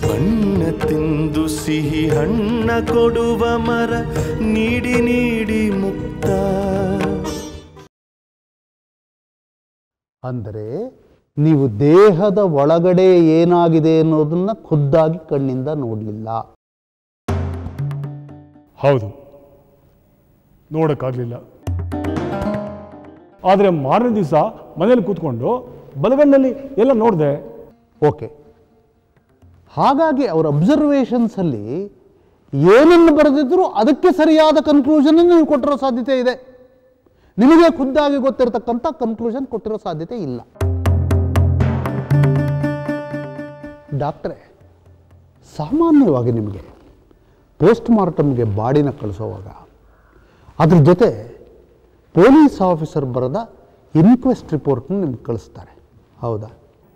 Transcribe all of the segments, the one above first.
ಬಣ್ಣ ತಿಂದು ಸಿಹಿ ಹಣ್ಣ ಕೊಡುವ ಮರ ನೀಡಿ ನೀಡಿ ಮುಕ್ತ ಅಂದರೆ ನೀವು ದೇಹದ ಒಳಗಡೆ ಏನಾಗಿದೆ ಅನ್ನೋದನ್ನ ಖುದ್ದಾಗಿ ಕಣ್ಣಿಂದ ನೋಡಲಿಲ್ಲ ಹೌದು ನೋಡೋಕ್ಕಾಗಲಿಲ್ಲ ಆದರೆ ಮಾರನೇ ದಿವಸ ಮನೇಲಿ ಕೂತ್ಕೊಂಡು ಬಲಗಣ್ಣಲ್ಲಿ ಎಲ್ಲ ನೋಡಿದೆ ಓಕೆ ಹಾಗಾಗಿ ಅವರ ಅಬ್ಸರ್ವೇಷನ್ಸಲ್ಲಿ ಏನನ್ನು ಬರೆದಿದ್ರು ಅದಕ್ಕೆ ಸರಿಯಾದ ಕನ್ಕ್ಲೂಷನ್ ನೀವು ಕೊಟ್ಟಿರೋ ಸಾಧ್ಯತೆ ಇದೆ ನಿಮಗೆ ಖುದ್ದಾಗಿ ಗೊತ್ತಿರತಕ್ಕಂಥ ಕನ್ಕ್ಲೂಷನ್ ಕೊಟ್ಟಿರೋ ಸಾಧ್ಯತೆ ಇಲ್ಲ ಡಾಕ್ಟ್ರೇ ಸಾಮಾನ್ಯವಾಗಿ ನಿಮಗೆ ಪೋಸ್ಟ್ ಮಾರ್ಟಮ್ಗೆ ಬಾಡಿನ ಕಳಿಸೋವಾಗ ಅದ್ರ ಜೊತೆ ಪೊಲೀಸ್ ಆಫೀಸರ್ ಬರೆದ ಇನ್ಕ್ವೆಸ್ಟ್ ರಿಪೋರ್ಟ್ನ ನಿಮ್ಗೆ ಕಳಿಸ್ತಾರೆ ಹೌದಾ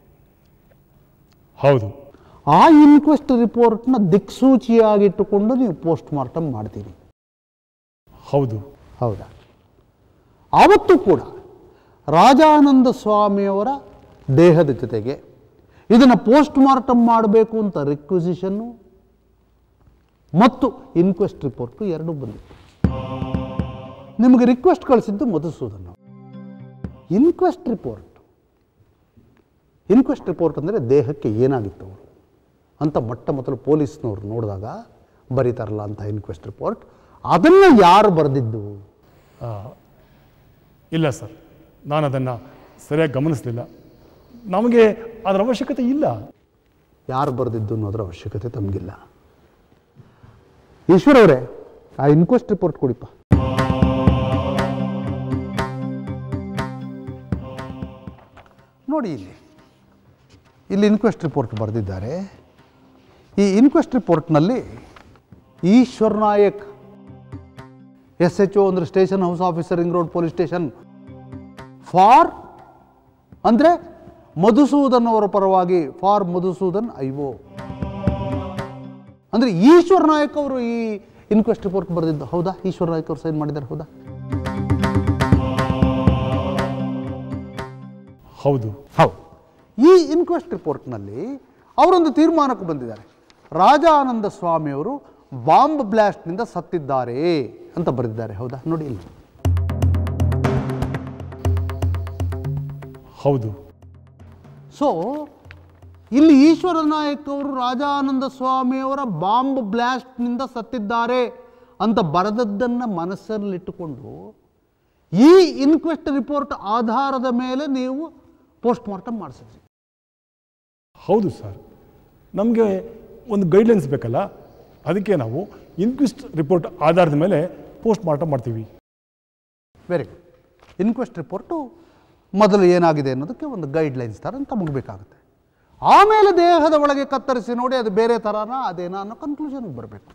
ಹೌದು ಆ ಇನ್ಕ್ವೆಸ್ಟ್ ರಿಪೋರ್ಟ್ನ ದಿಕ್ಸೂಚಿಯಾಗಿಟ್ಟುಕೊಂಡು ನೀವು ಪೋಸ್ಟ್ ಮಾರ್ಟಮ್ ಮಾಡ್ತೀರಿ ಹೌದು ಹೌದಾ ಆವತ್ತು ಕೂಡ ರಾಜಾನಂದ ಸ್ವಾಮಿಯವರ ದೇಹದ ಜೊತೆಗೆ ಇದನ್ನು ಪೋಸ್ಟ್ ಮಾರ್ಟಮ್ ಮಾಡಬೇಕು ಅಂತ ರಿಕ್ವಿಸಿಷನ್ನು ಮತ್ತು ಇನ್ಕ್ವೆಸ್ಟ್ ರಿಪೋರ್ಟು ಎರಡೂ ಬಂದಿತ್ತು ನಿಮಗೆ ರಿಕ್ವೆಸ್ಟ್ ಕಳಿಸಿದ್ದು ಮಧುಸೂದನ್ ಅವರು. ಇನ್ಕ್ವೆಸ್ಟ್ ರಿಪೋರ್ಟ್ ಇನ್ಕ್ವೆಸ್ಟ್ ರಿಪೋರ್ಟ್ ಅಂದರೆ ದೇಹಕ್ಕೆ ಏನಾಗಿತ್ತು ಅವರು ಅಂತ ಮೊಟ್ಟ ಮೊದಲು ಪೊಲೀಸ್ನವ್ರು ನೋಡಿದಾಗ ಬರೀತಾರಲ್ಲ ಅಂತ ಇನ್ಕ್ವೆಸ್ಟ್ ರಿಪೋರ್ಟ್ ಅದನ್ನು ಯಾರು ಬರೆದಿದ್ದು ಆ, ಇಲ್ಲ ಸರ್ ನಾನು ಅದನ್ನು ಸರಿಯಾಗಿ ಗಮನಿಸಲಿಲ್ಲ ನಮಗೆ ಅದರ ಅವಶ್ಯಕತೆ ಇಲ್ಲ ಯಾರು ಬರೆದಿದ್ದು ಅನ್ನೋದ್ರ ಅವಶ್ಯಕತೆ ತಮಗಿಲ್ಲ ಈಶ್ವರ್ ಅವರೇ ಆ ಇನ್ಕ್ವೆಸ್ಟ್ ರಿಪೋರ್ಟ್ ಕೊಡಿಪ್ಪ ನೋಡಿ ಇಲ್ಲಿ ಇಲ್ಲಿ ಇನ್ಕ್ವೆಸ್ಟ್ ರಿಪೋರ್ಟ್ ಬರೆದಿದ್ದಾರೆ ಈ ಇನ್ಕ್ವೆಸ್ಟ್ ರಿಪೋರ್ಟ್ನಲ್ಲಿ Eshwar Nayak S H O ಅಂದರೆ station house officer ring road police station for ಅಂದರೆ ಮಧುಸೂದನ್ ಅವರ ಪರವಾಗಿ ಫಾರ್ ಮಧುಸೂದನ್ ಐವೋ ಅಂದರೆ ಈಶ್ವರ್ ನಾಯಕ್ ಅವರು ಈ ಇನ್ಕ್ವೆಸ್ಟ್ ರಿಪೋರ್ಟ್ ಬರೆದಿದ್ದು ಹೌದಾ ಈಶ್ವರ್ ನಾಯಕ್ ಅವರು ಸೈನ್ ಮಾಡಿದ್ದಾರೆ ಹೌದಾ ಹೌದು ಹೌದು ಈ ಇನ್ಕ್ವೆಸ್ಟ್ ರಿಪೋರ್ಟ್ನಲ್ಲಿ ಅವರೊಂದು ತೀರ್ಮಾನಕ್ಕೆ ಬಂದಿದ್ದಾರೆ ರಾಜಾನಂದ ಸ್ವಾಮಿಯವರು ಬಾಂಬ್ ಬ್ಲಾಸ್ಟ್ನಿಂದ ಸತ್ತಿದ್ದಾರೆ ಅಂತ ಬರೆದಿದ್ದಾರೆ ಹೌದಾ ನೋಡಿ ಇಲ್ಲಿ ಹೌದು ಸೊ ಇಲ್ಲಿ ಈಶ್ವರ ನಾಯಕ್ ಅವರು ರಾಜಾನಂದ ಸ್ವಾಮಿಯವರ ಬಾಂಬ್ ಬ್ಲಾಸ್ಟ್ನಿಂದ ಸತ್ತಿದ್ದಾರೆ ಅಂತ ಬರೆದದ್ದನ್ನು ಮನಸ್ಸಲ್ಲಿಟ್ಟುಕೊಂಡು ಈ ಇನ್ಕ್ವೆಸ್ಟ್ ರಿಪೋರ್ಟ್ ಆಧಾರದ ಮೇಲೆ ನೀವು ಪೋಸ್ಟ್ ಮಾರ್ಟಮ್ ಮಾಡಿಸಿದ್ರಿ ಹೌದು ಸರ್ ನಮಗೆ ಒಂದು ಗೈಡ್ಲೈನ್ಸ್ ಬೇಕಲ್ಲ ಅದಕ್ಕೆ ನಾವು ಇನ್ಕ್ವಿಸ್ಟ್ ರಿಪೋರ್ಟ್ ಆಧಾರದ ಮೇಲೆ ಪೋಸ್ಟ್ ಮಾರ್ಟಮ್ ಮಾಡ್ತೀವಿ ವೆರಿ ಗುಡ್ ಇನ್ಕ್ವೆಸ್ಟ್ ರಿಪೋರ್ಟು ಮೊದಲು ಏನಾಗಿದೆ ಅನ್ನೋದಕ್ಕೆ ಒಂದು ಗೈಡ್ಲೈನ್ಸ್ ಥರ ತಮಗೆ ಬೇಕಾಗುತ್ತೆ ಆಮೇಲೆ ದೇಹದ ಒಳಗೆ ಕತ್ತರಿಸಿ ನೋಡಿ ಅದು ಬೇರೆ ಥರನಾ ಅದೇನಾ ಅನ್ನೋ ಕನ್ಕ್ಲೂಷನ್ಗೆ ಬರಬೇಕು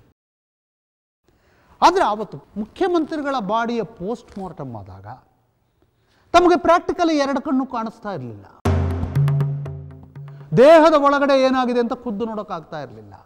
ಆದರೆ ಆವತ್ತು ಮುಖ್ಯಮಂತ್ರಿಗಳ ಬಾಡಿಯ ಪೋಸ್ಟ್ ಮಾರ್ಟಮ್ ಆದಾಗ ತಮಗೆ ಪ್ರಾಕ್ಟಿಕಲಿ ಎರಡು ಕಣ್ಣು ಕಾಣಿಸ್ತಾ ಇರಲಿಲ್ಲ ದೇಹದ ಒಳಗಡೆ ಏನಾಗಿದೆ ಅಂತ ಖುದ್ದು ನೋಡೋಕ್ಕಾಗ್ತಾ ಇರಲಿಲ್ಲ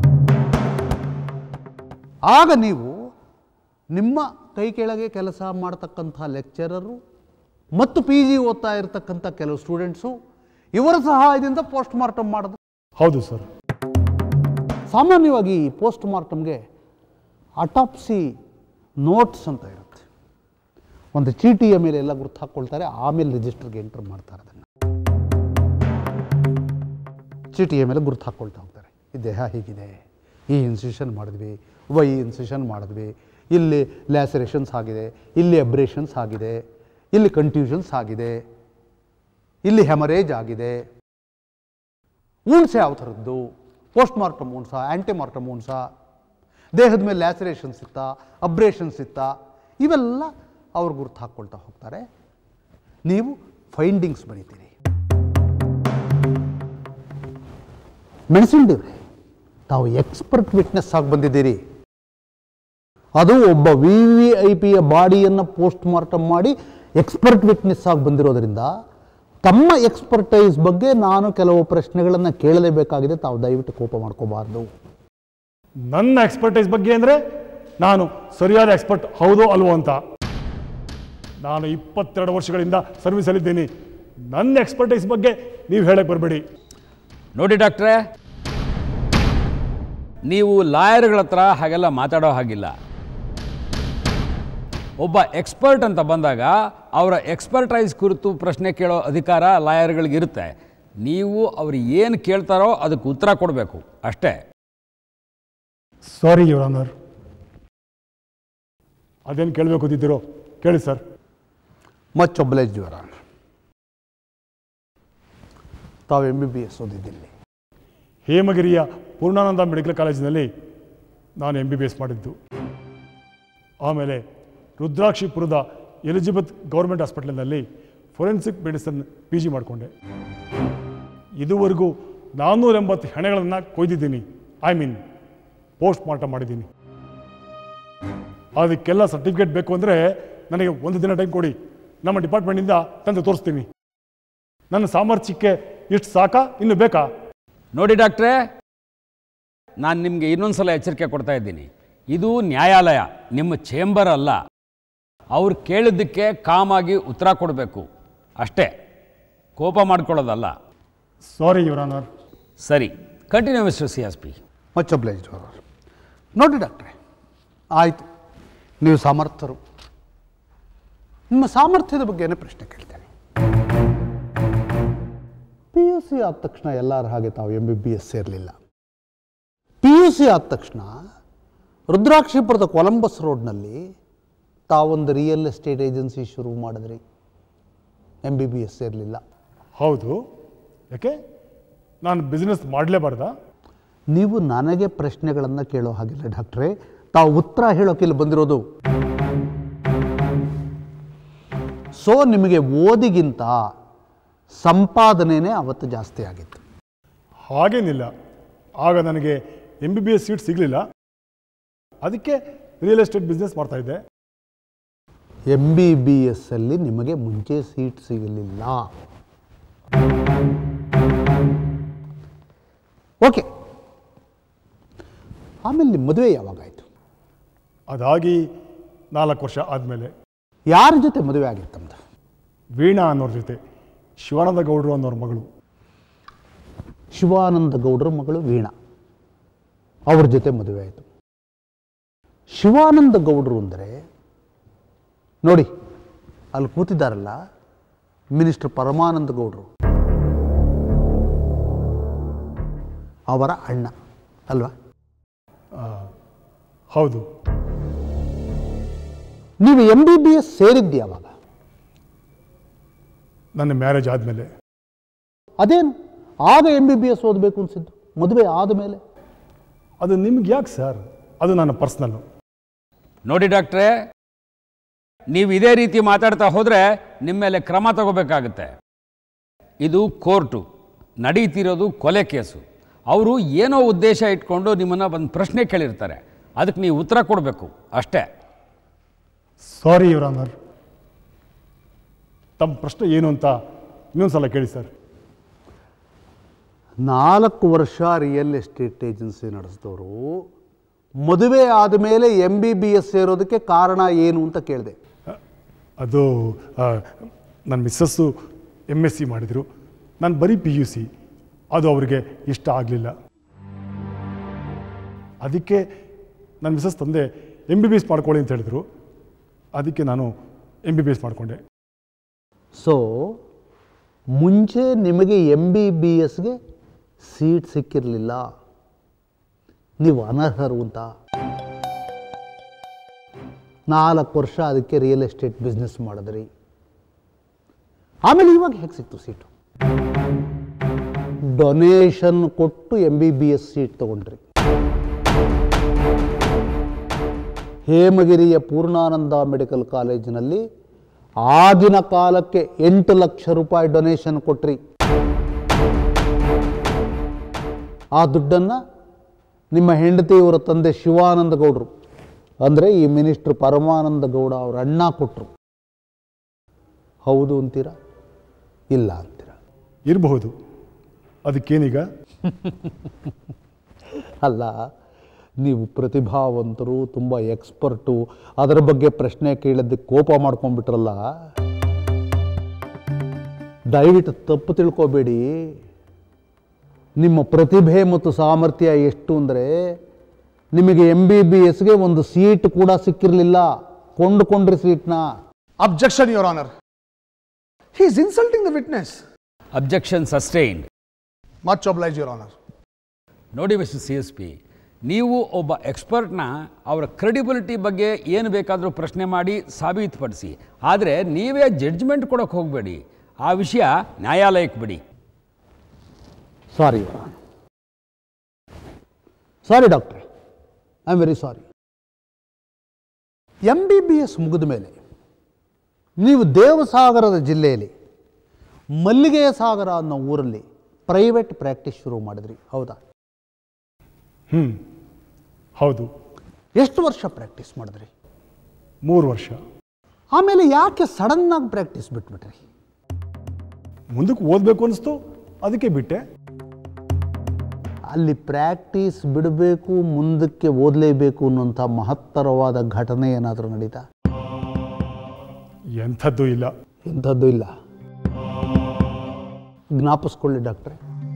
ಆಗ ನೀವು ನಿಮ್ಮ ಕೈ ಕೆಳಗೆ ಕೆಲಸ ಮಾಡ್ತಕ್ಕಂಥ ಲೆಕ್ಚರರು ಮತ್ತು ಪಿ ಜಿ ಓದ್ತಾ ಇರತಕ್ಕಂಥ ಕೆಲವು ಸ್ಟೂಡೆಂಟ್ಸು ಇವರ ಸಹಾಯದಿಂದ ಪೋಸ್ಟ್ ಮಾರ್ಟಮ್ ಮಾಡಿದ್ರು ಹೌದು ಸರ್ ಸಾಮಾನ್ಯವಾಗಿ ಈ ಪೋಸ್ಟ್ ಮಾರ್ಟಮ್ಗೆ ಅಟಾಪ್ಸಿ ನೋಟ್ಸ್ ಅಂತ ಇರುತ್ತೆ ಒಂದು ಚೀಟಿಯ ಮೇಲೆ ಎಲ್ಲ ಗುರ್ತು ಹಾಕ್ಕೊಳ್ತಾರೆ ಆಮೇಲೆ ರಿಜಿಸ್ಟರ್ಗೆ ಎಂಟರ್ ಮಾಡ್ತಾರೆ ಅದನ್ನು ಚೀಟಿಯ ಮೇಲೆ ಗುರ್ತು ಹಾಕ್ಕೊಳ್ತಾ ಹೋಗ್ತಾರೆ ಈ ದೇಹ ಹೀಗಿದೆ ಈ ಇನ್ಸಿಷನ್ ಮಾಡಿದ್ವಿ ವೈ ಇನ್ಸಿಷನ್ ಮಾಡಿದ್ವಿ ಇಲ್ಲಿ ಲ್ಯಾಸರೇಷನ್ಸ್ ಆಗಿದೆ ಇಲ್ಲಿ ಅಬ್ರೇಷನ್ಸ್ ಆಗಿದೆ ಇಲ್ಲಿ ಕನ್ಫ್ಯೂಷನ್ಸ್ ಆಗಿದೆ ಇಲ್ಲಿ ಹೆಮರೇಜ್ ಆಗಿದೆ ಊಣ್ಸೆ ಯಾವ ಥರದ್ದು ಪೋಸ್ಟ್ ಮಾರ್ಟಮ್ ಊಣ್ಸ ಆ್ಯಂಟಿ ಮಾರ್ಟಮ್ ಊಣ್ಸ ದೇಹದ ಮೇಲೆ ಲ್ಯಾಸರೇಷನ್ಸ್ ಇತ್ತಾ ಅಬ್ರೇಷನ್ಸ್ ಇತ್ತಾ ಇವೆಲ್ಲ ಅವ್ರು ಗುರ್ತು ಹಾಕ್ಕೊಳ್ತಾ ಹೋಗ್ತಾರೆ ನೀವು ಫೈಂಡಿಂಗ್ಸ್ ಬರೀತೀರಿ ಮೆಣಸಿನ ದೇವ್ರೆ ತಾವು ಎಕ್ಸ್ಪರ್ಟ್ ವಿಟ್ನೆಸ್ ಆಗಿ ಬಂದಿದ್ದೀರಿ ಅದು ಒಬ್ಬ ವಿ ವಿ ಐ ಪಿಯ ಬಾಡಿಯನ್ನು ಪೋಸ್ಟ್ ಮಾರ್ಟಮ್ ಮಾಡಿ ಎಕ್ಸ್ಪರ್ಟ್ ವಿಟ್ನೆಸ್ ಆಗಿ ಬಂದಿರೋದ್ರಿಂದ ತಮ್ಮ ಎಕ್ಸ್ಪರ್ಟೈಸ್ ಬಗ್ಗೆ ನಾನು ಕೆಲವು ಪ್ರಶ್ನೆಗಳನ್ನು ಕೇಳಲೇಬೇಕಾಗಿದೆ ತಾವು ದಯವಿಟ್ಟು ಕೋಪ ಮಾಡ್ಕೋಬಾರ್ದು ನನ್ನ ಎಕ್ಸ್ಪರ್ಟೈಸ್ ಬಗ್ಗೆ ಅಂದರೆ ನಾನು ಸರಿಯಾದ ಎಕ್ಸ್ಪರ್ಟ್ ಹೌದೋ ಅಲ್ವೋ ಅಂತ ನಾನು ಇಪ್ಪತ್ತೆರಡು ವರ್ಷಗಳಿಂದ ಸರ್ವಿಸಲ್ಲಿದ್ದೀನಿ ನನ್ನ ಎಕ್ಸ್ಪರ್ಟೈಸ್ ಬಗ್ಗೆ ನೀವು ಹೇಳಕ್ಕೆ ಬರಬೇಡಿ ನೋಡಿ ಡಾಕ್ಟ್ರೇ ನೀವು ಲಾಯರ್ಗಳ ಹತ್ರ ಹಾಗೆಲ್ಲ ಮಾತಾಡೋ ಹಾಗಿಲ್ಲ ಒಬ್ಬ ಎಕ್ಸ್ಪರ್ಟ್ ಅಂತ ಬಂದಾಗ ಅವರ ಎಕ್ಸ್ಪರ್ಟೈಸ್ ಕುರಿತು ಪ್ರಶ್ನೆ ಕೇಳೋ ಅಧಿಕಾರ ಲಾಯರ್ಗಳಿಗಿರುತ್ತೆ ನೀವು ಅವ್ರು ಏನು ಕೇಳ್ತಾರೋ ಅದಕ್ಕೆ ಉತ್ತರ ಕೊಡಬೇಕು ಅಷ್ಟೇ ಸಾರಿ ಯುವರ್ ಆನರ್ ಅದೇನು ಕೇಳಬೇಕು ಅಂತಿದ್ದೀರೋ ಕೇಳಿ sir much oblige your honour ತಾವು ಎಮ್ ಬಿ ಬಿ ಎಸ್ ಓದಿದ್ದಿಲ್ಲಿ ಹೇಮಗಿರಿಯ ಪೂರ್ಣಾನಂದ ಮೆಡಿಕಲ್ ಕಾಲೇಜಿನಲ್ಲಿ ನಾನು ಎಂ ಬಿ ಬಿ ಎಸ್ ಮಾಡಿದ್ದು ಆಮೇಲೆ ರುದ್ರಾಕ್ಷಿಪುರದ ಎಲಿಜಬೆತ್ ಗೌರ್ಮೆಂಟ್ ಹಾಸ್ಪಿಟಲ್ನಲ್ಲಿ ಫೊರೆನ್ಸಿಕ್ ಮೆಡಿಸನ್ ಪಿ ಜಿ ಮಾಡಿಕೊಂಡೆ ಇದುವರೆಗೂ ನಾನ್ನೂರ ಎಂಬತ್ತು ಹೆಣೆಗಳನ್ನು ಕೊಯ್ದಿದ್ದೀನಿ ಐ ಮೀನ್ ಪೋಸ್ಟ್ ಮಾರ್ಟಮ್ ಮಾಡಿದ್ದೀನಿ ಅದಕ್ಕೆಲ್ಲ ಸರ್ಟಿಫಿಕೇಟ್ ಬೇಕು ಅಂದರೆ ನನಗೆ ಒಂದು ದಿನ ಟೈಮ್ ಕೊಡಿ ನಮ್ಮ ಡಿಪಾರ್ಟ್ಮೆಂಟಿಂದ ತಂದು ತೋರಿಸ್ತೀನಿ ನನ್ನ ಸಾಮರ್ಥ್ಯಕ್ಕೆ ಇಷ್ಟು ಸಾಕಾ ಇನ್ನು ಬೇಕಾ ನೋಡಿ ಡಾಕ್ಟ್ರೇ ನಾನು ನಿಮಗೆ ಇನ್ನೊಂದು ಸಲ ಎಚ್ಚರಿಕೆ ಕೊಡ್ತಾ ಇದ್ದೀನಿ ಇದು ನ್ಯಾಯಾಲಯ ನಿಮ್ಮ ಚೇಂಬರ್ ಅಲ್ಲ ಅವ್ರು ಕೇಳಿದ್ದಕ್ಕೆ ಕಾಮಾಗಿ ಉತ್ತರ ಕೊಡಬೇಕು ಅಷ್ಟೇ ಕೋಪ ಮಾಡ್ಕೊಳ್ಳೋದಲ್ಲ ಸಾರಿ ಯುವರ್ ಆನರ್ ಸರಿ continue mister C S P much oblige your honour ನೋಡಿ ಡಾಕ್ಟ್ರೆ ಆಯಿತು ನೀವು ಸಮರ್ಥರು ನಿಮ್ಮ ಸಾಮರ್ಥ್ಯದ ಬಗ್ಗೆನೇ ಪ್ರಶ್ನೆ ಕೇಳ್ತೇನೆ ಪಿ ಯು ಸಿ ಆದ ತಕ್ಷಣ ಎಲ್ಲರ ಹಾಗೆ ತಾವು ಎಮ್ ಬಿ ಬಿ ಎಸ್ ಸೇರಲಿಲ್ಲ ಪಿ ಯು ಸಿ ಆದ ತಕ್ಷಣ ರುದ್ರಾಕ್ಷಿಪುರದ ಕೊಲಂಬಸ್ ರೋಡ್ನಲ್ಲಿ ತಾವೊಂದು ರಿಯಲ್ ಎಸ್ಟೇಟ್ ಏಜೆನ್ಸಿ ಶುರು ಮಾಡಿದ್ರಿ ಎಮ್ ಬಿ ಬಿ ಎಸ್ ಸೇರಲಿಲ್ಲ ಹೌದು ಯಾಕೆ ನಾನು ಬಿಸ್ನೆಸ್ ಮಾಡಲೇಬಾರ್ದಾ ನೀವು ನನಗೆ ಪ್ರಶ್ನೆಗಳನ್ನು ಕೇಳೋ ಹಾಗಿಲ್ಲ ಡಾಕ್ಟ್ರೇ ತಾವು ಉತ್ತರ ಹೇಳೋಕ್ಕಿಲ್ಲ ಬಂದಿರೋದು ಸೊ ನಿಮಗೆ ಓದಿಗಿಂತ ಸಂಪಾದನೆನೇ ಅವತ್ತು ಜಾಸ್ತಿ ಆಗಿತ್ತು ಹಾಗೇನಿಲ್ಲ ಆಗ ನನಗೆ M B B S seat ಸಿಗಲಿಲ್ಲ ಅದಕ್ಕೆ ರಿಯಲ್ ಎಸ್ಟೇಟ್ ಬಿಸ್ನೆಸ್ ಮಾಡ್ತಾ ಇದ್ದೆ ಎಮ್ ಬಿ ಬಿ ಎಸ್ ಅಲ್ಲಿ ನಿಮಗೆ ಮುಂಚೆ ಸೀಟ್ ಸಿಗಲಿಲ್ಲ ಓಕೆ ಆಮೇಲೆ ನಿಮ್ಮ ಮದುವೆ ಯಾವಾಗಾಯಿತು ಅದಾಗಿ ನಾಲ್ಕು ವರ್ಷ ಆದಮೇಲೆ ಯಾರ ಜೊತೆ ಮದುವೆ ಆಗಿತ್ತು ತಮ್ಮದು ವೀಣಾ ಅನ್ನೋರ ಜೊತೆ ಶಿವಾನಂದ ಗೌಡರು ಅನ್ನೋರ ಮಗಳು ಶಿವಾನಂದ ಗೌಡರ ಮಗಳು ವೀಣಾ ಅವ್ರ ಜೊತೆ ಮದುವೆ ಆಯಿತು ಶಿವಾನಂದ ಗೌಡರು ಅಂದರೆ ನೋಡಿ ಅಲ್ಲಿ ಕೂತಿದ್ದಾರಲ್ಲ ಮಿನಿಸ್ಟರ್ ಪರಮಾನಂದ ಗೌಡರು ಅವರ ಅಣ್ಣ ಅಲ್ವಾ ಹೌದು ನೀವು ಎಂ ಬಿ ಬಿ ಎಸ್ ಸೇರಿದ್ದು ಯಾವಾಗ ನನ್ನ ಮ್ಯಾರೇಜ್ ಆದಮೇಲೆ ಅದೇನು ಆಗ ಎಂ ಬಿ ಬಿ ಎಸ್ ಓದಬೇಕು ಅನಿಸಿದ್ದು ಮದುವೆ ಆದಮೇಲೆ ಅದು ನಿಮ್ಗೆ ಯಾಕೆ ಸರ್ ಅದು ನನ್ನ ಪರ್ಸ್ನಲ್ಲು ನೋಡಿ ಡಾಕ್ಟ್ರೇ ನೀವು ಇದೇ ರೀತಿ ಮಾತಾಡ್ತಾ ಹೋದರೆ ನಿಮ್ಮ ಮೇಲೆ ಕ್ರಮ ತಗೋಬೇಕಾಗುತ್ತೆ ಇದು ಕೋರ್ಟು ನಡೀತಿರೋದು ಕೊಲೆ ಕೇಸು ಅವರು ಏನೋ ಉದ್ದೇಶ ಇಟ್ಕೊಂಡು ನಿಮ್ಮನ್ನು ಒಂದು ಪ್ರಶ್ನೆ ಕೇಳಿರ್ತಾರೆ ಅದಕ್ಕೆ ನೀವು ಉತ್ತರ ಕೊಡಬೇಕು ಅಷ್ಟೇ ಸಾರಿ ಯುವರ್ ಆನರ್ ತಮ್ಮ ಪ್ರಶ್ನೆ ಏನು ಅಂತ ಇನ್ನೊಂದು ಸಲ ಕೇಳಿ ಸರ್ ನಾಲ್ಕು ವರ್ಷ ರಿಯಲ್ ಎಸ್ಟೇಟ್ ಏಜೆನ್ಸಿ ನಡೆಸಿದವರು ಮದುವೆ ಆದಮೇಲೆ ಎಂ ಬಿ ಬಿ ಎಸ್ ಸೇರೋದಕ್ಕೆ ಕಾರಣ ಏನು ಅಂತ ಕೇಳಿದೆ ಅದು ಆ, ನನ್ನ ಮಿಸ್ಸಸ್ಸು ಎಮ್ ಎಸ್ ಸಿ ಮಾಡಿದರು ನಾನು ಬರೀ ಪಿ ಯು ಸಿ ಅದು ಅವರಿಗೆ ಇಷ್ಟ ಆಗಲಿಲ್ಲ ಅದಕ್ಕೆ ನನ್ನ ಮಿಸ್ಸಸ್ ತಂದೆ ಎಮ್ ಬಿ ಬಿ ಎಸ್ ಮಾಡ್ಕೊಳ್ಳಿ ಅಂತ ಹೇಳಿದ್ರು ಅದಕ್ಕೆ ನಾನು ಎಮ್ ಬಿ ಬಿ ಎಸ್ ಮಾಡಿಕೊಂಡೆ ಸೊ ಮುಂಚೆ ನಿಮಗೆ ಎಂ ಬಿ ಬಿ ಎಸ್ಗೆ ಸೀಟ್ ಸಿಕ್ಕಿರಲಿಲ್ಲ ನೀವು ಅನರ್ಹರು ಅಂತ ನಾಲ್ಕು ವರ್ಷ ಅದಕ್ಕೆ ರಿಯಲ್ ಎಸ್ಟೇಟ್ ಬಿಸ್ನೆಸ್ ಮಾಡಿದ್ರಿ ಆಮೇಲೆ ಇವಾಗ ಹೇಗೆ ಸಿಕ್ತು ಸೀಟು ಡೊನೇಷನ್ ಕೊಟ್ಟು M B B S seat ತಗೊಂಡ್ರಿ ಹೇಮಗಿರಿಯ ಪೂರ್ಣಾನಂದ ಮೆಡಿಕಲ್ ಕಾಲೇಜಿನಲ್ಲಿ ಆಗಿನ ಕಾಲಕ್ಕೆ ಎಂಟು ಲಕ್ಷ ರೂಪಾಯಿ ಡೊನೇಷನ್ ಕೊಟ್ರಿ ಆ ದುಡ್ಡನ್ನು ನಿಮ್ಮ ಹೆಂಡತಿಯವರ ತಂದೆ ಶಿವಾನಂದ ಗೌಡರು ಅಂದರೆ ಈ ಮಿನಿಸ್ಟ್ರ್ ಪರಮಾನಂದ ಗೌಡ ಅವರ ಅಣ್ಣ ಕೊಟ್ಟರು ಹೌದು ಅಂತೀರಾ ಇಲ್ಲ ಅಂತೀರಾ ಇರಬಹುದು ಅದಕ್ಕೇನೀಗ ಅಲ್ಲ ನೀವು ಪ್ರತಿಭಾವಂತರು ತುಂಬ ಎಕ್ಸ್ಪರ್ಟು ಅದರ ಬಗ್ಗೆ ಪ್ರಶ್ನೆ ಕೇಳಿದ್ದಕ್ಕೆ ಕೋಪ ಮಾಡ್ಕೊಂಡ್ಬಿಟ್ರಲ್ಲ ದಯವಿಟ್ಟು ತಪ್ಪು ತಿಳ್ಕೊಬೇಡಿ ನಿಮ್ಮ ಪ್ರತಿಭೆ ಮತ್ತು ಸಾಮರ್ಥ್ಯ ಎಷ್ಟು ಅಂದರೆ ನಿಮಗೆ ಎಮ್ ಬಿ ಬಿ ಎಸ್ಗೆ ಒಂದು ಸೀಟ್ ಕೂಡ ಸಿಕ್ಕಿರಲಿಲ್ಲ ಕೊಂಡುಕೊಂಡ್ರಿ ಸೀಟ್ನ Objection, Your Honor. He is insulting the witness. Objection sustained Much obliged, Your Honor. ನೋಡಿ ಮಿಸ್ಟರ್ ಸಿ ಎಸ್ ಪಿ ನೀವು ಒಬ್ಬ ಎಕ್ಸ್ಪರ್ಟ್ನ ಅವರ ಕ್ರೆಡಿಬಿಲಿಟಿ ಬಗ್ಗೆ ಏನು ಬೇಕಾದರೂ ಪ್ರಶ್ನೆ ಮಾಡಿ ಸಾಬೀತುಪಡಿಸಿ ಆದರೆ ನೀವೇ ಜಡ್ಜ್ಮೆಂಟ್ ಕೊಡೋಕ್ಕೆ ಹೋಗಬೇಡಿ ಆ ವಿಷಯ ನ್ಯಾಯಾಲಯಕ್ಕೆ ಬಿಡಿ ಸಾರಿ ಸಾರಿ ಡಾಕ್ಟ್ರೆ I am very sorry M B B S ಮುಗಿದ ಮೇಲೆ ನೀವು ದೇವಸಾಗರದ ಜಿಲ್ಲೆಯಲ್ಲಿ ಮಲ್ಲಿಗೆಯ ಸಾಗರ ಅನ್ನೋ ಊರಲ್ಲಿ ಪ್ರೈವೇಟ್ ಪ್ರಾಕ್ಟೀಸ್ ಶುರು ಮಾಡಿದ್ರಿ ಹೌದಾ ಹ್ಞೂ ಹೌದು ಎಷ್ಟು ವರ್ಷ ಪ್ರಾಕ್ಟೀಸ್ ಮಾಡಿದ್ರಿ ಮೂರು ವರ್ಷ ಆಮೇಲೆ ಯಾಕೆ ಸಡನ್ನಾಗಿ ಪ್ರಾಕ್ಟೀಸ್ ಬಿಟ್ಬಿಟ್ರಿ ಮುಂದಕ್ಕೆ ಓದಬೇಕು ಅನಿಸ್ತು ಅದಕ್ಕೆ ಬಿಟ್ಟೆ ಅಲ್ಲಿ ಪ್ರಾಕ್ಟೀಸ್ ಬಿಡಬೇಕು ಮುಂದಕ್ಕೆ ಓದಲೇಬೇಕು ಅನ್ನೋಂಥ ಮಹತ್ತರವಾದ ಘಟನೆ ಏನಾದರೂ ನಡೀತಾ ಎಂಥದ್ದು ಇಲ್ಲ ಇಂಥದ್ದು ಇಲ್ಲ ಜ್ಞಾಪಿಸ್ಕೊಳ್ಳಿ ಡಾಕ್ಟ್ರೆ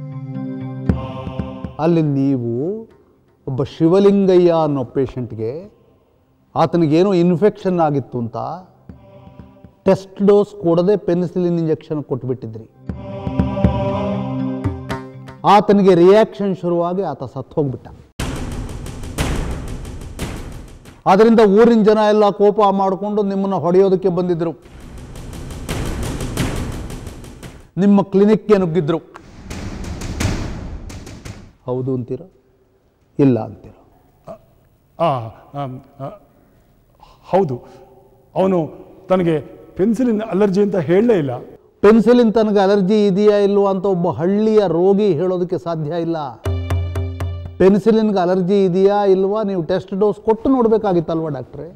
ಅಲ್ಲಿ ನೀವು ಒಬ್ಬ ಶಿವಲಿಂಗಯ್ಯ ಅನ್ನೋ ಪೇಷಂಟ್ಗೆ ಆತನಿಗೇನೋ ಇನ್ಫೆಕ್ಷನ್ ಆಗಿತ್ತು ಅಂತ ಟೆಸ್ಟ್ ಡೋಸ್ ಕೊಡದೆ ಪೆನ್ಸಿಲಿನ್ ಇಂಜೆಕ್ಷನ್ ಕೊಟ್ಬಿಟ್ಟಿದ್ರಿ ಆತನಿಗೆ ರಿಯಾಕ್ಷನ್ ಶುರುವಾಗಿ ಆತ ಸತ್ತು ಹೋಗ್ಬಿಟ್ಟ ಅದರಿಂದ ಊರಿನ ಜನ ಎಲ್ಲ ಕೋಪ ಮಾಡಿಕೊಂಡು ನಿಮ್ಮನ್ನು ಹೊಡೆಯೋದಕ್ಕೆ ಬಂದಿದ್ರು ನಿಮ್ಮ ಕ್ಲಿನಿಕ್ಗೆ ನುಗ್ಗಿದ್ರು ಹೌದು ಅಂತೀರೋ ಇಲ್ಲ ಅಂತೀರೋ ಆ, ಆಮ್, ಆ, ಹೌದು ಅವನು ತನಗೆ ಪೆನ್ಸಿಲಿನ ಅಲರ್ಜಿ ಅಂತ ಹೇಳಲೇ ಇಲ್ಲ ಪೆನ್ಸಿಲಿನ್ ತನಗೆ ಅಲರ್ಜಿ ಇದೆಯಾ ಇಲ್ವಾ ಅಂತ ಒಬ್ಬ ಹಳ್ಳಿಯ ರೋಗಿ ಹೇಳೋದಕ್ಕೆ ಸಾಧ್ಯ ಇಲ್ಲ ಪೆನ್ಸಿಲಿನ್ಗೆ ಅಲರ್ಜಿ ಇದೆಯಾ ಇಲ್ವಾ ನೀವು ಟೆಸ್ಟ್ ಡೋಸ್ ಕೊಟ್ಟು ನೋಡಬೇಕಾಗಿತ್ತಲ್ವ ಡಾಕ್ಟ್ರೆ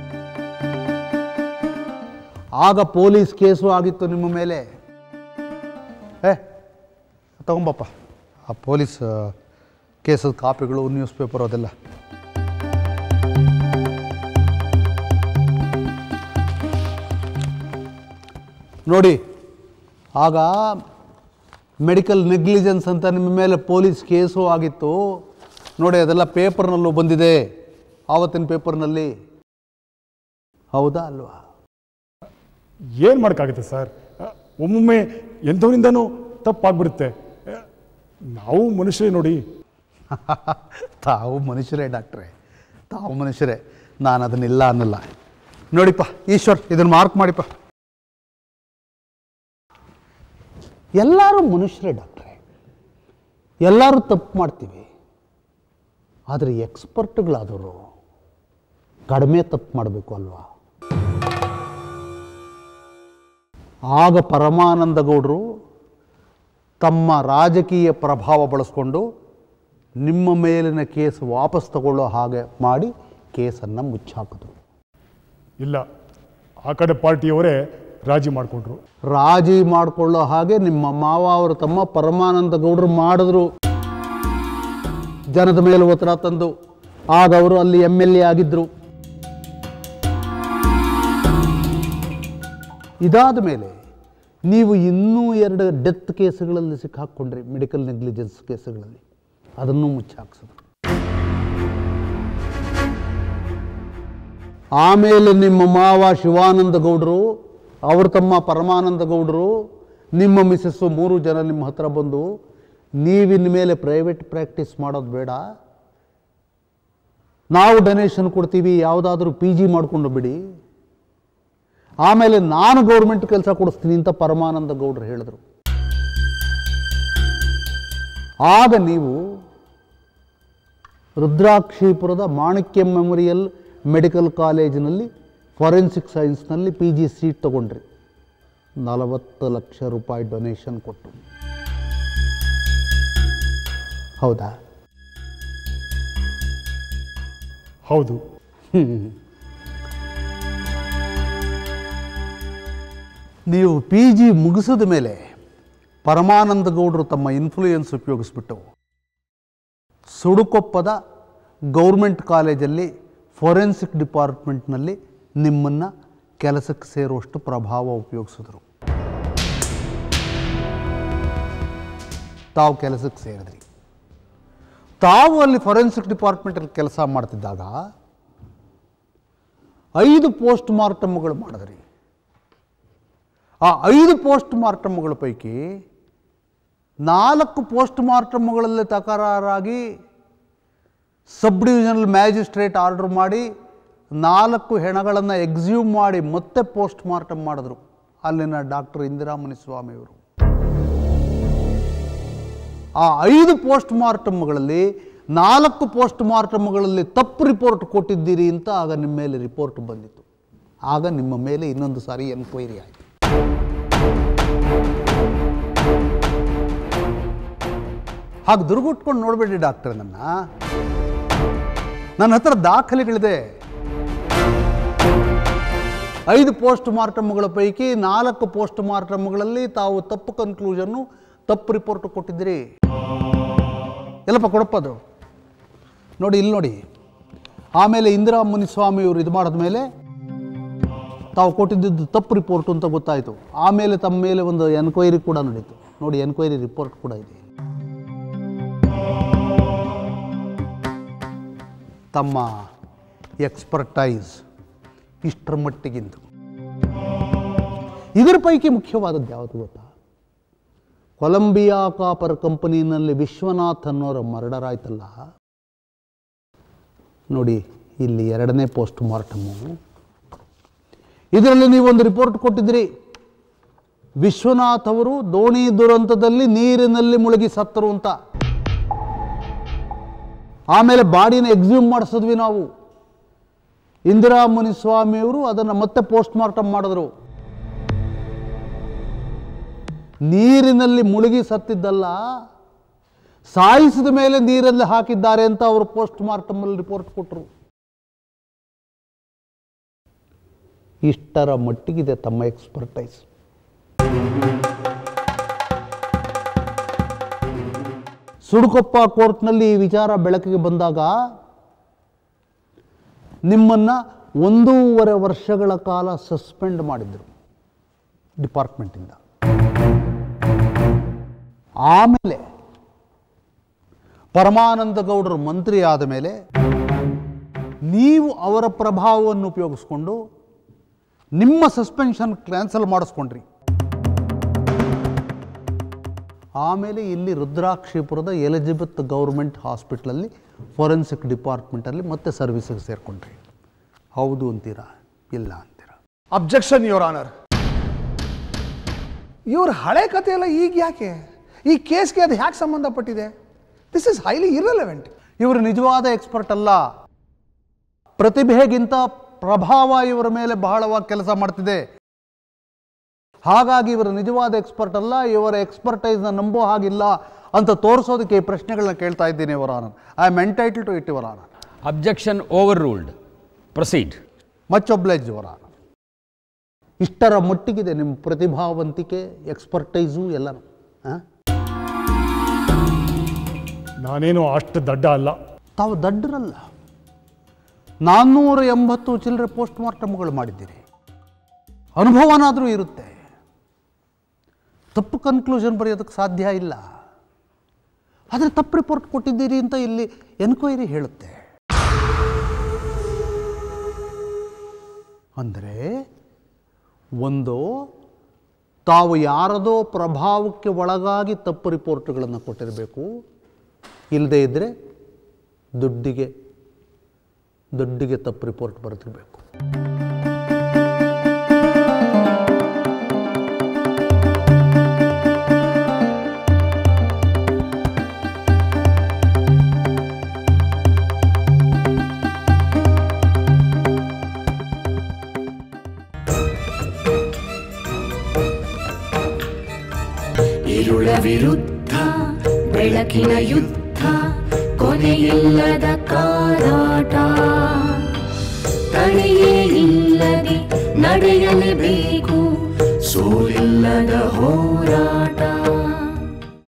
ಆಗ ಪೊಲೀಸ್ ಕೇಸು ಆಗಿತ್ತು ನಿಮ್ಮ ಮೇಲೆ ಏ ತಗೊಂಬಪ್ಪ ಆ ಪೊಲೀಸ್ ಕೇಸದ ಕಾಪಿಗಳು ನ್ಯೂಸ್ ಪೇಪರ್ ಅದೆಲ್ಲ ನೋಡಿ ಆಗ ಮೆಡಿಕಲ್ ನೆಗ್ಲಿಜೆನ್ಸ್ ಅಂತ ನಿಮ್ಮ ಮೇಲೆ ಪೊಲೀಸ್ ಕೇಸು ಆಗಿತ್ತು ನೋಡಿ ಅದೆಲ್ಲ ಪೇಪರ್ನಲ್ಲೂ ಬಂದಿದೆ ಆವತ್ತಿನ ಪೇಪರ್ನಲ್ಲಿ ಹೌದಾ ಅಲ್ವಾ ಏನು ಮಾಡೋಕ್ಕಾಗುತ್ತೆ ಸರ್ ಆ, ಒಮ್ಮೊಮ್ಮೆ ಎಂಥವರಿಂದನೂ ತಪ್ಪಾಗ್ಬಿಡುತ್ತೆ ಆ, ನಾವು ಮನುಷ್ಯರೇ ನೋಡಿ ತಾವು ಮನುಷ್ಯರೇ ಡಾಕ್ಟ್ರೆ ತಾವು ಮನುಷ್ಯರೇ ನಾನು ಅದನ್ನಿಲ್ಲ ಅನ್ನಲ್ಲ ನೋಡಿಪ್ಪ ಈಶ್ವರ್ ಇದನ್ನು ಮಾರ್ಕ್ ಮಾಡಿಪ್ಪ ಎಲ್ಲರೂ ಮನುಷ್ಯರೇ ಡಾಕ್ಟ್ರೆ ಎಲ್ಲರೂ ತಪ್ಪು ಮಾಡ್ತೀವಿ ಆದರೆ ಎಕ್ಸ್ಪರ್ಟ್ಗಳಾದವರು ಕಡಿಮೆ ತಪ್ಪು ಮಾಡಬೇಕು ಅಲ್ವಾ ಆಗ ಪರಮಾನಂದ ಗೌಡರು ತಮ್ಮ ರಾಜಕೀಯ ಪ್ರಭಾವ ಬಳಸ್ಕೊಂಡು ನಿಮ್ಮ ಮೇಲಿನ ಕೇಸ್ ವಾಪಸ್ ತಗೊಳ್ಳೋ ಹಾಗೆ ಮಾಡಿ ಕೇಸನ್ನು ಮುಚ್ಚಾಕಿದ್ರು ಇಲ್ಲ ಆ ಕಡೆ ಪಾರ್ಟಿಯವರೇ ರಾಜಿ ಮಾಡಿಕೊಂಡ್ರು ರಾಜಿ ಮಾಡಿಕೊಳ್ಳೋ ಹಾಗೆ ನಿಮ್ಮ ಮಾವ ಅವರ ತಮ್ಮ ಪರಮಾನಂದ ಗೌಡರು ಮಾಡಿದ್ರು ಜನದ ಮೇಲೆ ಒತ್ತಡ ತಂದು ಆಗ ಅವರು ಅಲ್ಲಿ ಎಮ್ ಎಲ್ ಎ ಆಗಿದ್ದರು ಇದಾದ ಮೇಲೆ ನೀವು ಇನ್ನೂ ಎರಡು ಡೆತ್ ಕೇಸುಗಳಲ್ಲಿ ಸಿಕ್ಕಾಕ್ಕೊಂಡ್ರಿ ಮೆಡಿಕಲ್ ನೆಗ್ಲಿಜೆನ್ಸ್ ಕೇಸುಗಳಲ್ಲಿ ಅದನ್ನು ಮುಚ್ಚಾಕ್ಸಿದ್ರು ಆಮೇಲೆ ನಿಮ್ಮ ಮಾವ ಶಿವಾನಂದ ಗೌಡರು ಅವ್ರ ತಮ್ಮ ಪರಮಾನಂದ ಗೌಡರು ನಿಮ್ಮ ಮಿಸ್ಸಸ್ಸು ಮೂರು ಜನ ನಿಮ್ಮ ಹತ್ರ ಬಂದು ನೀವಿನ ಮೇಲೆ ಪ್ರೈವೇಟ್ ಪ್ರಾಕ್ಟೀಸ್ ಮಾಡೋದು ಬೇಡ ನಾವು ಡೊನೇಷನ್ ಕೊಡ್ತೀವಿ ಯಾವುದಾದ್ರೂ ಪಿ ಜಿ ಮಾಡಿಕೊಂಡು ಬಿಡಿ ಆಮೇಲೆ ನಾನು ಗೌರ್ಮೆಂಟ್ ಕೆಲಸ ಕೊಡಿಸ್ತೀನಿ ಅಂತ ಪರಮಾನಂದ ಗೌಡರು ಹೇಳಿದ್ರು ಆಗ ನೀವು ರುದ್ರಾಕ್ಷಿಪುರದ ಮಾಣಿಕ್ಯ ಮೆಮೊರಿಯಲ್ ಮೆಡಿಕಲ್ ಕಾಲೇಜಿನಲ್ಲಿ ಫಾರೆನ್ಸಿಕ್ ಸೈನ್ಸ್ನಲ್ಲಿ ಪಿ ಜಿ ಸೀಟ್ ತಗೊಂಡ್ರಿ ನಲವತ್ತು ಲಕ್ಷ ರೂಪಾಯಿ ಡೊನೇಷನ್ ಕೊಟ್ಟು ಹೌದಾ ಹೌದು ನೀವು ಪಿ ಜಿ ಮುಗಿಸಿದ ಮೇಲೆ ಪರಮಾನಂದ ಗೌಡರು ತಮ್ಮ ಇನ್ಫ್ಲೂಯೆನ್ಸ್ ಉಪಯೋಗಿಸ್ಬಿಟ್ಟು ಸುಡುಕೊಪ್ಪದ ಗೌರ್ಮೆಂಟ್ ಕಾಲೇಜಲ್ಲಿ ಫೊರೆನ್ಸಿಕ್ ಡಿಪಾರ್ಟ್ಮೆಂಟ್ನಲ್ಲಿ ನಿಮ್ಮನ್ನು ಕೆಲಸಕ್ಕೆ ಸೇರುವಷ್ಟು ಪ್ರಭಾವ ಉಪಯೋಗಿಸಿದ್ರು ತಾವು ಕೆಲಸಕ್ಕೆ ಸೇರಿದ್ರಿ ತಾವು ಅಲ್ಲಿ ಫೊರೆನ್ಸಿಕ್ ಡಿಪಾರ್ಟ್ಮೆಂಟಲ್ಲಿ ಕೆಲಸ ಮಾಡ್ತಿದ್ದಾಗ ಐದು ಪೋಸ್ಟ್ ಮಾರ್ಟಮ್ಗಳು ಮಾಡಿದ್ರಿ ಆ ಐದು ಪೋಸ್ಟ್ ಮಾರ್ಟಮ್ಗಳ ಪೈಕಿ ನಾಲ್ಕು ಪೋಸ್ಟ್ ಮಾರ್ಟಮ್ಗಳಲ್ಲಿ ತಕರಾರಾಗಿ ಸಬ್ ಡಿವಿಷನಲ್ ಮ್ಯಾಜಿಸ್ಟ್ರೇಟ್ ಆರ್ಡರ್ ಮಾಡಿ ನಾಲ್ಕು ಹೆಣಗಳನ್ನು ಎಕ್ಸ್ಯೂಮ್ ಮಾಡಿ ಮತ್ತೆ ಪೋಸ್ಟ್ ಮಾರ್ಟಮ್ ಮಾಡಿದ್ರು ಅಲ್ಲಿನ ಡಾಕ್ಟರ್ ಇಂದಿರಾ ಮುನಿಸ್ವಾಮಿಯವರು ಆ ಐದು ಪೋಸ್ಟ್ ಮಾರ್ಟಮ್ಗಳಲ್ಲಿ ನಾಲ್ಕು ಪೋಸ್ಟ್ ಮಾರ್ಟಮ್ಗಳಲ್ಲಿ ತಪ್ಪು ರಿಪೋರ್ಟ್ ಕೊಟ್ಟಿದ್ದೀರಿ ಅಂತ ಆಗ ನಿಮ್ಮ ಮೇಲೆ ರಿಪೋರ್ಟ್ ಬಂದಿತ್ತು ಆಗ ನಿಮ್ಮ ಮೇಲೆ ಇನ್ನೊಂದು ಸಾರಿ ಎನ್ಕ್ವೈರಿ ಆಯಿತು ಹಾಗೆ ದುರ್ಗುಟ್ಕೊಂಡು ನೋಡಬೇಡಿ ಡಾಕ್ಟರ್ ನನ್ನ ನನ್ನ ಹತ್ರ ದಾಖಲೆಗಳಿದೆ ಐದು ಪೋಸ್ಟ್ ಮಾರ್ಟಮ್ಗಳ ಪೈಕಿ ನಾಲ್ಕು ಪೋಸ್ಟ್ ಮಾರ್ಟಮ್ಗಳಲ್ಲಿ ತಾವು ತಪ್ಪು ಕನ್ಕ್ಲೂಷನ್ನು ತಪ್ಪು ರಿಪೋರ್ಟ್ ಕೊಟ್ಟಿದ್ದೀರಿ ಎಲ್ಲಪ್ಪ ಕೊಡಪ್ಪ ಅದು ನೋಡಿ ಇಲ್ಲಿ ನೋಡಿ ಆಮೇಲೆ ಇಂದಿರಾ ಮುನಿಸ್ವಾಮಿಯವರು ಇದು ಮಾಡಿದ ಮೇಲೆ ತಾವು ಕೊಟ್ಟಿದ್ದು ತಪ್ಪು ರಿಪೋರ್ಟ್ ಅಂತ ಗೊತ್ತಾಯಿತು ಆಮೇಲೆ ತಮ್ಮ ಮೇಲೆ ಒಂದು ಎನ್ಕ್ವೈರಿ ಕೂಡ ನಡೀತು ನೋಡಿ ಎನ್ಕ್ವೈರಿ ರಿಪೋರ್ಟ್ ಕೂಡ ಇದೆ ತಮ್ಮ ಎಕ್ಸ್ಪರ್ಟೈಸ್ ಇಷ್ಟರ ಮಟ್ಟಿಗಿಂದು ಇದರ ಪೈಕಿ ಮುಖ್ಯವಾದದ್ದು ಯಾವುದು ಗೊತ್ತಾ ಕೊಲಂಬಿಯಾ ಕಾಪರ್ ಕಂಪನಿನಲ್ಲಿ ವಿಶ್ವನಾಥ್ ಅನ್ನೋರ ಮರ್ಡರ್ ಆಯ್ತಲ್ಲ ನೋಡಿ ಇಲ್ಲಿ ಎರಡನೇ ಪೋಸ್ಟ್ ಮಾರ್ಟಮು ಇದರಲ್ಲಿ ನೀವೊಂದು ರಿಪೋರ್ಟ್ ಕೊಟ್ಟಿದ್ರಿ ವಿಶ್ವನಾಥ್ ಅವರು ದೋಣಿ ದುರಂತದಲ್ಲಿ ನೀರಿನಲ್ಲಿ ಮುಳುಗಿ ಸತ್ತರು ಅಂತ ಆಮೇಲೆ ಬಾಡಿನ ಎಕ್ಸ್ಯೂಮ್ ಮಾಡಿಸಿದ್ವಿ ನಾವು ಇಂದಿರಾ ಮುನಿಸ್ವಾಮಿಯವರು ಅದನ್ನು ಮತ್ತೆ ಪೋಸ್ಟ್ ಮಾರ್ಟಮ್ ಮಾಡಿದ್ರು ನೀರಿನಲ್ಲಿ ಮುಳುಗಿ ಸತ್ತಿದ್ದಲ್ಲ ಸಾಯಿಸಿದ ಮೇಲೆ ನೀರಲ್ಲಿ ಹಾಕಿದ್ದಾರೆ ಅಂತ ಅವರು ಪೋಸ್ಟ್ ಮಾರ್ಟಮಲ್ಲಿ ರಿಪೋರ್ಟ್ ಕೊಟ್ಟರು ಇಷ್ಟರ ಮಟ್ಟಿಗಿದೆ ತಮ್ಮ ಎಕ್ಸ್ಪರ್ಟೈಸ್ ಸುಡುಕೊಪ್ಪ ಕೋರ್ಟ್ನಲ್ಲಿ ಈ ವಿಚಾರ ಬೆಳಕಿಗೆ ಬಂದಾಗ ನಿಮ್ಮನ್ನು ಒಂದೂವರೆ ವರ್ಷಗಳ ಕಾಲ ಸಸ್ಪೆಂಡ್ ಮಾಡಿದರು ಡಿಪಾರ್ಟ್ಮೆಂಟಿಂದ ಆಮೇಲೆ ಪರಮಾನಂದ ಗೌಡರು ಮಂತ್ರಿ ಆದ ಮೇಲೆ ನೀವು ಅವರ ಪ್ರಭಾವವನ್ನು ಉಪಯೋಗಿಸ್ಕೊಂಡು ನಿಮ್ಮ ಸಸ್ಪೆನ್ಷನ್ ಕ್ಯಾನ್ಸಲ್ ಮಾಡಿಸ್ಕೊಂಡ್ರಿ ಆಮೇಲೆ ಇಲ್ಲಿ ರುದ್ರಾಕ್ಷಿಪುರದ ಎಲಿಜಬೆತ್ ಗೌರ್ಮೆಂಟ್ ಹಾಸ್ಪಿಟ್ಲಲ್ಲಿ ಫೊರೆನ್ಸಿಕ್ ಡಿಪಾರ್ಟ್ಮೆಂಟಲ್ಲಿ ಮತ್ತೆ ಸರ್ವಿಸಿಗೆ ಸೇರಿಕೊಂಡ್ರಿ ಹೌದು ಅಂತೀರಾ ಇಲ್ಲ ಅಂತೀರಾ ಅಬ್ಜೆಕ್ಷನ್ ಯುವರ್ ಆನರ್ ಇವ್ರ ಹಳೆ ಕಥೆ ಎಲ್ಲ ಈಗ ಯಾಕೆ ಈ ಕೇಸ್ಗೆ ಅದು ಹ್ಯಾಕೆ ಸಂಬಂಧಪಟ್ಟಿದೆ ದಿಸ್ ಇಸ್ ಹೈಲಿ ಇರ್ರೆಲೆವೆಂಟ್ ಇವರು ನಿಜವಾದ ಎಕ್ಸ್ಪರ್ಟ್ ಅಲ್ಲ ಪ್ರತಿಭೆಗಿಂತ ಪ್ರಭಾವ ಇವರ ಮೇಲೆ ಬಹಳವಾಗಿ ಕೆಲಸ ಮಾಡ್ತಿದೆ ಹಾಗಾಗಿ ಇವರು ನಿಜವಾದ ಎಕ್ಸ್ಪರ್ಟ್ ಅಲ್ಲ ಇವರ ಎಕ್ಸ್ಪರ್ಟೈಸ್ನ ನಂಬೋ ಹಾಗಿಲ್ಲ ಅಂತ ತೋರಿಸೋದಕ್ಕೆ ಈ ಪ್ರಶ್ನೆಗಳನ್ನ ಕೇಳ್ತಾ ಇದ್ದೀನಿ ಇವರ Anand I am entitled to it ಇವರ Anand objection overruled proceed much oblige ಇವರ ಆನಂದ್ ಇಷ್ಟರ ಮಟ್ಟಿಗಿದೆ ನಿಮ್ಮ ಪ್ರತಿಭಾವಂತಿಕೆ ಎಕ್ಸ್ಪರ್ಟೈಸು ಎಲ್ಲನೂ ಹಾಂ ನಾನೇನು ಅಷ್ಟು ದಡ್ಡ ಅಲ್ಲ ತಾವು ದಡ್ಡರಲ್ಲ ನಾನ್ನೂರ ಎಂಬತ್ತು ಚಿಲ್ಲರೆ ಪೋಸ್ಟ್ ಮಾರ್ಟಮ್ಗಳು ಮಾಡಿದ್ದೀರಿ ಅನುಭವನಾದರೂ ಇರುತ್ತೆ ತಪ್ಪು ಕನ್ಕ್ಲೂಷನ್ ಬರೆಯೋದಕ್ಕೆ ಸಾಧ್ಯ ಇಲ್ಲ ಆದರೆ ತಪ್ಪು ರಿಪೋರ್ಟ್ ಕೊಟ್ಟಿದ್ದೀರಿ ಅಂತ ಇಲ್ಲಿ ಎನ್ಕ್ವೈರಿ ಹೇಳುತ್ತೆ ಅಂದರೆ ಒಂದು ತಾವು ಯಾರದೋ ಪ್ರಭಾವಕ್ಕೆ ಒಳಗಾಗಿ ತಪ್ಪು ರಿಪೋರ್ಟ್ಗಳನ್ನು ಕೊಟ್ಟಿರಬೇಕು ಇಲ್ಲದೇ ಇದ್ದರೆ ದುಡ್ಡಿಗೆ ದುಡ್ಡಿಗೆ ತಪ್ಪು ರಿಪೋರ್ಟ್ ಬರೆದಿರಬೇಕು ഇരുള വിരുദ്ധ ಬೆಳಕಿನ ಯುದ್ಧ ಕೊನೆಯಿಲ್ಲದ ಕಾದಾಟ ತಡೆಯೇ ಇಲ್ಲದೆ ನಡೆಯಲೇಬೇಕು ಸೋಲಿಲ್ಲದ ಹೋರಾಟ